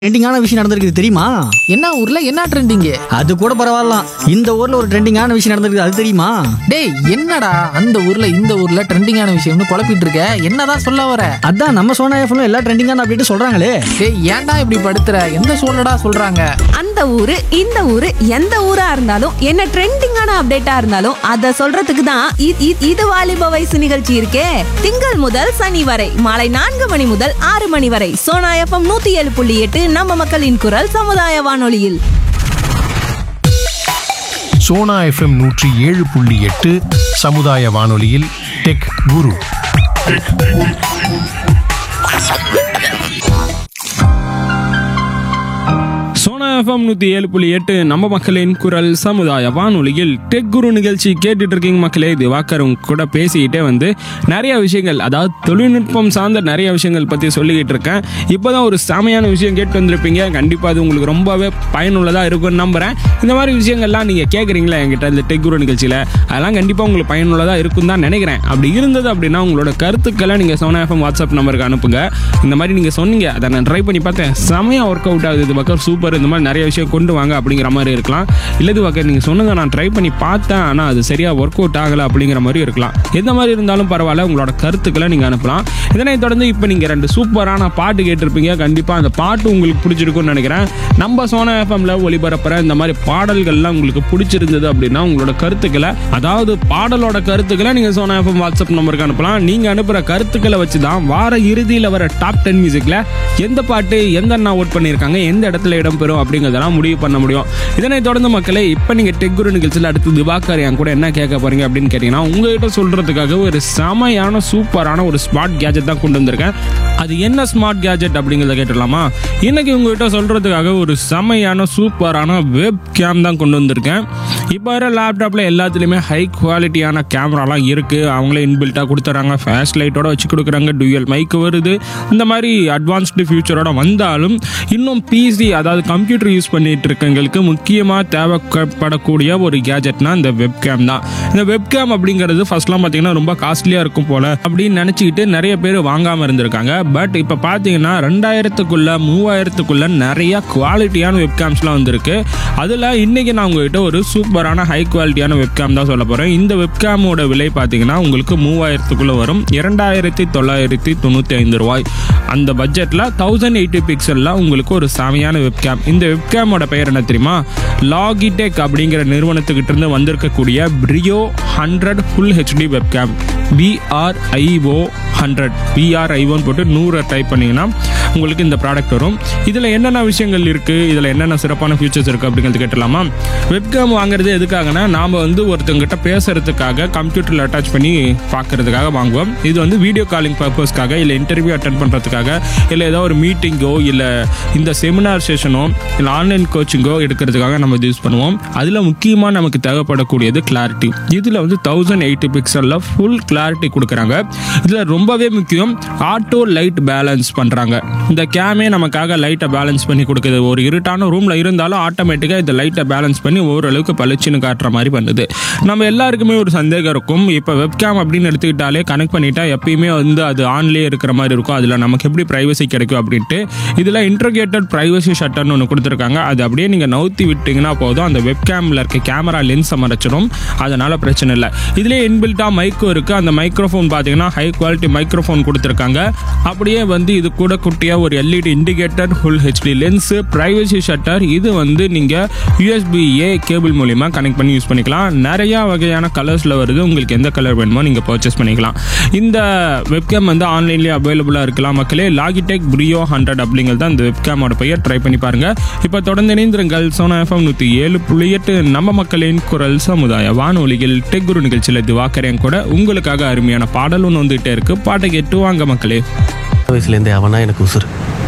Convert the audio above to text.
ட்ரெண்டிங்கான விஷயம் நடந்திருக்கு தெரியுமா என்ன ஊர்ல என்ன ட்ரெண்டிங் அது கூட பரவாயில்லாம் இந்த ஊர்ல ஒரு ட்ரெண்டிங்கான விஷயம் நடந்திருக்கு அது தெரியுமா டேய் என்னடா அந்த ஊர்ல இந்த ஊர்ல ட்ரெண்டிங்கான விஷயம்னு குழப்பிட்டு இருக்க என்னதான் சொல்ல வர அதான் நம்ம சோனா எஃப்ல எல்லா ட்ரெண்டிங்கான அப்டேட் சொல்றாங்களே டேய் ஏன்டா இப்படி படுத்துற எந்த சூழ்நிடா சொல்றாங்க அந்த ஊரு இந்த ஊரு எந்த ஊரா இருந்தாலும் என்ன ட்ரெண்டிங்கான அப்டேட்டா இருந்தாலும் அத சொல்றதுக்கு தான் இ- இ- இது வாலிப வயசு நிகழ்ச்சி இருக்கே திங்கள் முதல் சனி வரை மாலை நான்கு மணி முதல் ஆறு மணி வரை சோனா எஃப்எம் நூத்தி ஏழு புள்ளி எட்டு நம்ம மக்களின் குரல் சமுதாய வானொலியில் சோனா எஃப்எம் நூற்றி ஏழு புள்ளி எட்டு சமுதாய வானொலியில் டெக் குரு சோனா எஃப்எம் நூற்றி ஏழு புள்ளி எட்டு நம்ம மக்களின் குரல் சமுதாய வானொலியில் டெக் குரு நிகழ்ச்சி கேட்டுட்டு இருக்கீங்க மக்களே திவாகர் உங்க கூட பேசிக்கிட்டே வந்து நிறைய விஷயங்கள் அதாவது தொழில்நுட்பம் சார்ந்த நிறைய விஷயங்கள் பற்றி சொல்லிக்கிட்டு இருக்கேன் இப்போ தான் ஒரு செமையான விஷயம் கேட்டு வந்திருப்பீங்க கண்டிப்பாக அது உங்களுக்கு ரொம்பவே பயனுள்ளதாக இருக்கும்னு நம்புகிறேன் இந்த மாதிரி விஷயங்கள்லாம் நீங்கள் கேட்குறீங்களா என்கிட்ட இந்த டெக் குரு நிகழ்ச்சியில் அதெல்லாம் கண்டிப்பாக உங்களுக்கு பயனுள்ளதாக இருக்கும் தான் நினைக்கிறேன் அப்படி இருந்தது அப்படின்னா உங்களோட கருத்துக்களை நீங்கள் சோனா எஃப்எம் வாட்ஸ்அப் நம்பருக்கு அனுப்புங்க இந்த மாதிரி நீங்கள் சொன்னீங்க அதை நான் ட்ரை பண்ணி பார்த்தேன் செமையாக ஒர்க் அவுட் ஆகுது இது பக்கம் சூப்பர் இந்த மாதிரி நிறைய விஷயம் கொண்டு வாங்க அப்படிங்கிற மாதிரி இருக்கலாம் இல்லை இது பக்கம் நீங்கள் சொன்னதை நான் ட்ரை பண்ணி பார்த்தேன் ஆனால் அது சரியாக ஒர்க் அவுட் ஆகலை அப்படிங்கிற மாதிரி இருக்கலாம் எந்த மாதிரி இருந்தாலும் பரவாயில்ல உங்களோட கருத்துக்களை நீங்கள் அனுப்பலாம் இதனைத் தொடர்ந்து இப்போ நீங்கள் ரெண்டு சூப்பரான பாட்டு கேட்டிருப்பீங்க கண்டிப்பாக அந்த பாட்டு உங்களுக்கு பிடிச்சிருக்கும்னு நினைக்கிறேன் நம்ம சோனா எஃப்எம்ல ஒளிபரப்புற இந்த மாதிரி பாடல்கள்லாம் உங்களுக்கு பிடிச்சிருந்தது அப்படின்னா உங்களோட கருத்துக்களை அதாவது பாடலோட கருத்துக்களை நீங்கள் சோனா எஃப்எம் வாட்ஸ்அப் நம்பருக்கு அனுப்பலாம் நீங்கள் அனுப்புகிற கருத்துக்களை வச்சு தான் வார இறுதியில் வர டாப் டென் மியூசிக்கில் எந்த பாட்டு எந்த அண்ணா ஓட் பண்ணியிருக்காங்க எந்த இடத்துல இடம்பெறும் அப்படிங்கிறதெல்லாம் முடிவு பண்ண முடியும் இதனைத் தொடர்ந்து மக்களே இப்போ நீங்கள் டெக்குரு நிகழ்ச்சியில் அடுத்து திவாகர் என் கூட என்ன கேட்க போறீங்க அப்படின்னு கேட்டிங்கன்னா உங்ககிட்ட சொல்கிறதுக்காக ஒரு செமையான சூப்பரான ஒரு ஸ்மார்ட் கேஜெட் தான் கொண்டு வந்திருக்கேன் அது என்ன ஸ்மார்ட் கேஜெட் அப்படிங்கிறத கேட்டுடலாமா இன்னைக்கு உங்ககிட்ட சொல்கிறதுக்காக ஒரு செமையான சூப்பரான வெப் கேம் தான் கொண்டு வந்திருக்கேன் இப்போ வர லேப்டாப்பில் எல்லாத்துலேயுமே ஹை குவாலிட்டியான கேமராலாம் இருக்குது அவங்களே இன்பில்ட்டாக கொடுத்துறாங்க ஃபேஷ் லைட்டோட வச்சு கொடுக்குறாங்க டுயல் மைக் வருது இந்த மாதிரி அட்வான்ஸ்டு ஃபியூச்சரோட வந்தாலும் இன்னும் பிசி அதாவது கம்ப்யூட்டர் யூஸ் பண்ணிட்டு இருக்கவங்களுக்கு முக்கியமாக தேவைப்படக்கூடிய ஒரு கேஜெட்னா இந்த வெப் கேம் தான் இந்த வெப் கேம் அப்படிங்கிறது ஃபர்ஸ்ட்லாம் பார்த்தீங்கன்னா ரொம்ப காஸ்ட்லியாக இருக்கும் போல அப்படின்னு நினச்சிக்கிட்டு நிறைய பேர் வாங்காமல் இருந்திருக்காங்க பட் இப்போ பார்த்தீங்கன்னா ரெண்டாயிரத்துக்குள்ள மூவாயிரத்துக்குள்ள நிறைய குவாலிட்டியான வெப் கேம்ஸ்லாம் வந்திருக்கு அதில் இன்னைக்கு நான் உங்ககிட்ட ஒரு சூப்பரான ஹை குவாலிட்டியான வெப் கேம் தான் சொல்ல போகிறேன் இந்த வெப் கேமோட விலை பார்த்தீங்கன்னா உங்களுக்கு மூவாயிரத்துக்குள்ள வரும் இரண்டாயிரத்தி தொள்ளாயிரத்தி தொண்ணூற்றி ஐந்து ரூபாய் அந்த பட்ஜெட்டில் தௌசண்ட் எயிட்டி பிக்சலில் உங்களுக்கு ஒரு சாமியான வெப் கேம் இந்த வெப் கேமோட பெயர் என்ன தெரியுமா லாகிடெக் அப்படிங்கிற நிறுவனத்துக்கிட்ட இருந்து வந்திருக்கக்கூடிய Brio hundred full HD web cam B R I O hundred பிஆர்ஐஓன்னு போட்டு நூறை டைப் பண்ணிங்கன்னா உங்களுக்கு இந்த ப்ராடக்ட் வரும் இதில் என்னென்ன விஷயங்கள் இருக்குது இதில் என்னென்ன சிறப்பான ஃபீச்சர்ஸ் இருக்குது அப்படிங்கிறது கேட்டலாமா வெப்கேம் வாங்குறது எதுக்காகனா நாம் வந்து ஒருத்தங்கிட்ட பேசுறதுக்காக கம்ப்யூட்டரில் அட்டாச் பண்ணி பார்க்கறதுக்காக வாங்குவோம் இது வந்து வீடியோ காலிங் பர்பஸ்க்காக இல்லை இன்டர்வியூ அட்டன் பண்ணுறதுக்காக இல்லை ஏதோ ஒரு மீட்டிங்கோ இல்லை இந்த செமினார் செஷனோ இல்லை ஆன்லைன் கோச்சிங்கோ எடுக்கிறதுக்காக நம்ம இது யூஸ் பண்ணுவோம் அதில் முக்கியமாக நமக்கு தேவைப்படக்கூடியது கிளாரிட்டி இதில் வந்து தௌசண்ட் எயிட்டி பிக்சலில் ஃபுல் கிளாரிட்டி கொடுக்குறாங்க இதில் ரொம்பவே முக்கியம் ஆட்டோ லைட் பேலன்ஸ் பண்ணுறாங்க இந்த கேமே நமக்காக லைட்டை பேலன்ஸ் பண்ணி கொடுக்குது ஒரு இருட்டான ரூமில் இருந்தாலும் ஆட்டோமேட்டிக்காக இந்த லைட்டை பேலன்ஸ் பண்ணி ஓரளவுக்கு பளிச்சுன்னு காட்டுற மாதிரி பண்ணுது நம்ம எல்லாருக்குமே ஒரு சந்தேகம் இருக்கும் இப்போ வெப்கேம் அப்படின்னு எடுத்துக்கிட்டாலே கனெக்ட் பண்ணிட்டா எப்பயுமே வந்து அது ஆன்லேயே இருக்கிற மாதிரி இருக்கும் அதில் நமக்கு எப்படி ப்ரைவசி கிடைக்கும் அப்படின்ட்டு இதில் இன்டர்கேட்டட் ப்ரைவசி ஷட்டர்னு ஒன்று கொடுத்துருக்காங்க அது அப்படியே நீங்கள் நவுத்தி விட்டீங்கன்னா போதும் அந்த வெப்கேமில் இருக்க கேமரா லென்ஸை மறைச்சிடும் அதனால பிரச்சனை இல்லை இதுலேயே இன்பில்ட்டாக மைக்கும் இருக்குது அந்த மைக்ரோஃபோன் பார்த்தீங்கன்னா ஹை குவாலிட்டி மைக்ரோஃபோன் கொடுத்துருக்காங்க அப்படியே வந்து இது கூட குட்டியாக ஒரு LED indicator full HD lens privacy shutter இது வந்து நீங்கள் யூஎஸ்பி ஏ கேபிள் மூலிமா கனெக்ட் பண்ணி யூஸ் பண்ணிக்கலாம் நிறையா வகையான கலர்ஸில் வருது உங்களுக்கு எந்த கலர் வேணுமோ நீங்கள் பர்ச்சேஸ் பண்ணிக்கலாம் இந்த வெப்கேம் வந்து ஆன்லைன்லேயே அவைலபிளாக இருக்கலாம் மக்களே லாகிடெக் பிரியோ ஹண்ட்ரட் அப்படிங்கிறது தான் இந்த வெப்கேமோட பெயர் ட்ரை பண்ணி பாருங்கள் இப்போ தொடர்ந்து இணைந்திருங்கள் சோனா எஃப்எம் நூற்றி ஏழு புள்ளி எட்டு நம்ம மக்களின் குரல் சமுதாய வானொலியில் டெக் குரு நிகழ்ச்சியில் திவாக்கரேன் கூட உங்களுக்காக அருமையான பாடல் ஒன்று வந்துகிட்டே இருக்கு பாட்டை கேட்டு வாங்க மக்களே வயசுலேருந்தே அவனா எனக்கு உசுறு